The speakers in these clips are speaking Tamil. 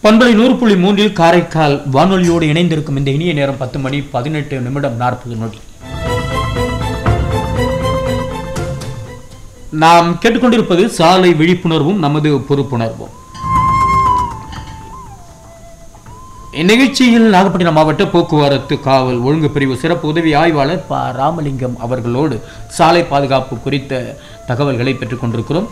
பண்பலை நூறு புள்ளி மூன்றில் காரைக்கால் வானொலியோடு இணைந்திருக்கும் இந்த இனிய நேரம் பத்து மணி பதினெட்டு நிமிடம் நாற்பது நொடி நாம் கேட்டுக்கொண்டிருப்பது சாலை விழிப்புணர்வும் நமது பொறுப்புணர்வும் இந்நிகழ்ச்சியில் நாகப்பட்டினம் மாவட்ட போக்குவரத்து காவல் ஒழுங்கு பிரிவு சிறப்பு உதவி ஆய்வாளர் ப ராமலிங்கம் அவர்களோடு சாலை பாதுகாப்பு குறித்த தகவல்களை பெற்றுக் கொண்டிருக்கிறோம்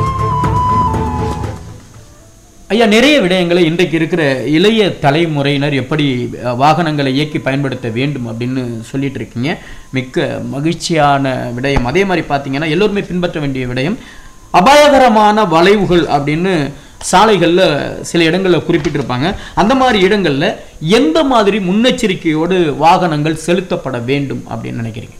ஐயா நிறைய விடயங்களை இன்றைக்கு இருக்கிற இளைய தலைமுறையினர் எப்படி அஹ், வாகனங்களை இயக்கி பயன்படுத்த வேண்டும் அப்படின்னு சொல்லிட்டு இருக்கீங்க மிக்க மகிழ்ச்சியான விடயம் அதே மாதிரி பார்த்தீங்கன்னா எல்லோருமே பின்பற்ற வேண்டிய விடயம் அபாயகரமான வளைவுகள் அப்படின்னு சாலைகளில் சில இடங்களில் குறிப்பிட்டிருப்பாங்க அந்த மாதிரி இடங்களில் எந்த மாதிரி முன்னெச்சரிக்கையோடு வாகனங்கள் செலுத்தப்பட வேண்டும் அப்படின்னு நினைக்கிறீங்க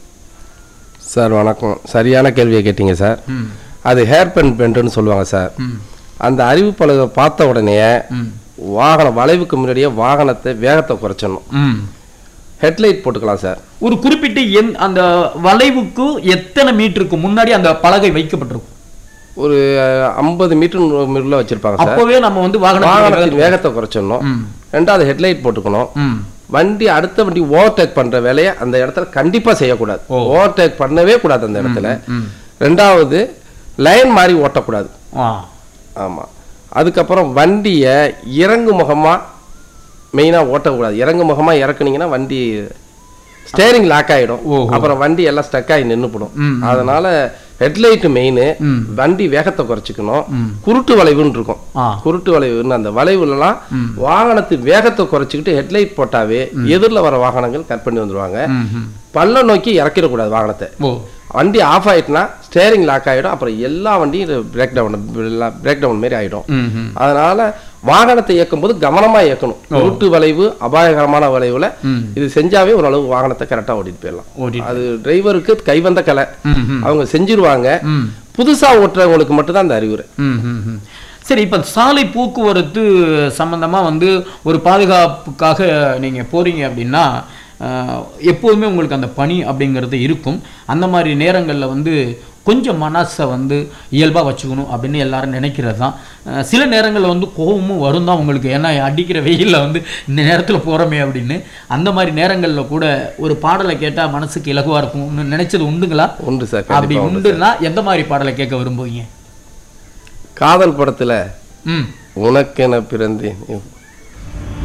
சார் வணக்கம் சரியான கேள்வியை கேட்டீங்க சார் ம் அது ஹேர் பென் பென்ட்னு சொல்லுவாங்க சார் ம் அந்த அறிவிப்பலகை பார்த்த உடனே ம் வாகனம் வளைவுக்கு முன்னாடியே வாகனத்தை வேகத்தை குறைச்சிடணும் ம் ஹெட்லைட் போட்டுக்கலாம் சார் ஒரு குறிப்பிட்ட எண் அந்த வளைவுக்கு எத்தனை மீட்டருக்கு முன்னாடி அந்த பலகை வைக்கப்பட்டிருக்கும் ஒரு ஐம்பது மீட்டர் மீட்டர்ல வச்சிருப்பாங்க சார் அப்பவே நம்ம வந்து வாகனம் வாகனத்தின் வேகத்தை குறைச்சிடணும் ம் ரெண்டாவது ஹெட்லைட் போட்டுக்கணும் ம் வண்டி அடுத்த வண்டி ஓவர்டேக் பண்ற வேலையை அந்த இடத்துல கண்டிப்பா செய்யக்கூடாது ஓ. ஓவர்டேக் பண்ணவே கூடாது அந்த இடத்துல ம் ரெண்டாவது லைன் மாதிரி ஓட்டக்கூடாது ஆ ஆமா அதுக்கப்புறம் வண்டியை இறங்கு முகமா மெயினா ஓட்டக்கூடாது இறங்கு முகமா இறக்குனீங்கன்னா வண்டி ஸ்டேரிங் லாக் ஆயிடும் ஓஹோ. அப்புறம் வண்டி எல்லாம் ஸ்டக் ஆகி நின்னுப்படும் ம், அதனால ஹெட்லைட் மெயின் ம். வண்டி வேகத்தை குறைச்சிக்கணும் ம். குருட்டு வளைவுன்னு இருக்கும் ஆ குருட்டு வளைவுன்னு அந்த வளைவுலலாம் வாகனத்தின் வேகத்தை குறைச்சிக்கிட்டு ஹெட்லைட் போட்டாவே எதிரில் வர வாகனங்கள் கட் பண்ணி வந்துருவாங்க ம் ம் பள்ளம் நோக்கி இறக்கிடக்கூடாது வாகனத்தை ஓ வண்டி ஆஃப் ஆயிட்டுனா ஸ்டேரிங் லாக் ஆயிடும் அப்புறம் எல்லா வண்டியும் பிரேக் டவுன் பிரேக் டவுன் மாதிரி ஆயிடும் ம் ம் அதனால வாகனத்தை இயக்கும் போது கவனமா இயக்கணும் குருட்டு வளைவு அபாயகரமான வளைவுல ம். இது செஞ்சாவே ஓரளவு வாகனத்தை கரெக்டா ஓட்டிட்டு போயிடலாம் ஓடி அது டிரைவருக்கு கைவந்த கலை ம் ம் அவங்க செஞ்சிருவாங்க ம் புதுசா ஓட்டுறவங்களுக்கு மட்டும்தான் அந்த அறிவுரை ம், ம், ம். சரி இப்போ சாலை போக்குவரத்து சம்பந்தமா வந்து ஒரு பாதுகாப்புக்காக நீங்க போறீங்க அப்படின்னா அஹ், எப்போதுமே உங்களுக்கு அந்த பணி அப்படிங்கிறது இருக்கும் அந்த மாதிரி நேரங்கள்ல வந்து கொஞ்சம் மனசை வந்து இயல்பாக வச்சுக்கணும் அப்படின்னு எல்லாரும் நினைக்கிறது தான் அஹ், சில நேரங்களில் வந்து கோபமும் வரும் தான் உங்களுக்கு ஏன்னா அடிக்கிற வெயிலில் வந்து இந்த நேரத்தில் போகிறோமே அப்படின்னு அந்த மாதிரி நேரங்களில் கூட ஒரு பாடலை கேட்டால் மனசுக்கு இலகுவாக இருக்கும்னு நினைச்சது உண்டுங்களா உண்டு சார் அப்படி கண்டிப்பா உண்டு. உண்டுன்னா எந்த மாதிரி பாடலை கேட்க விரும்புவீங்க காதல் படத்துல ம் உனக்கென பிறந்தேன்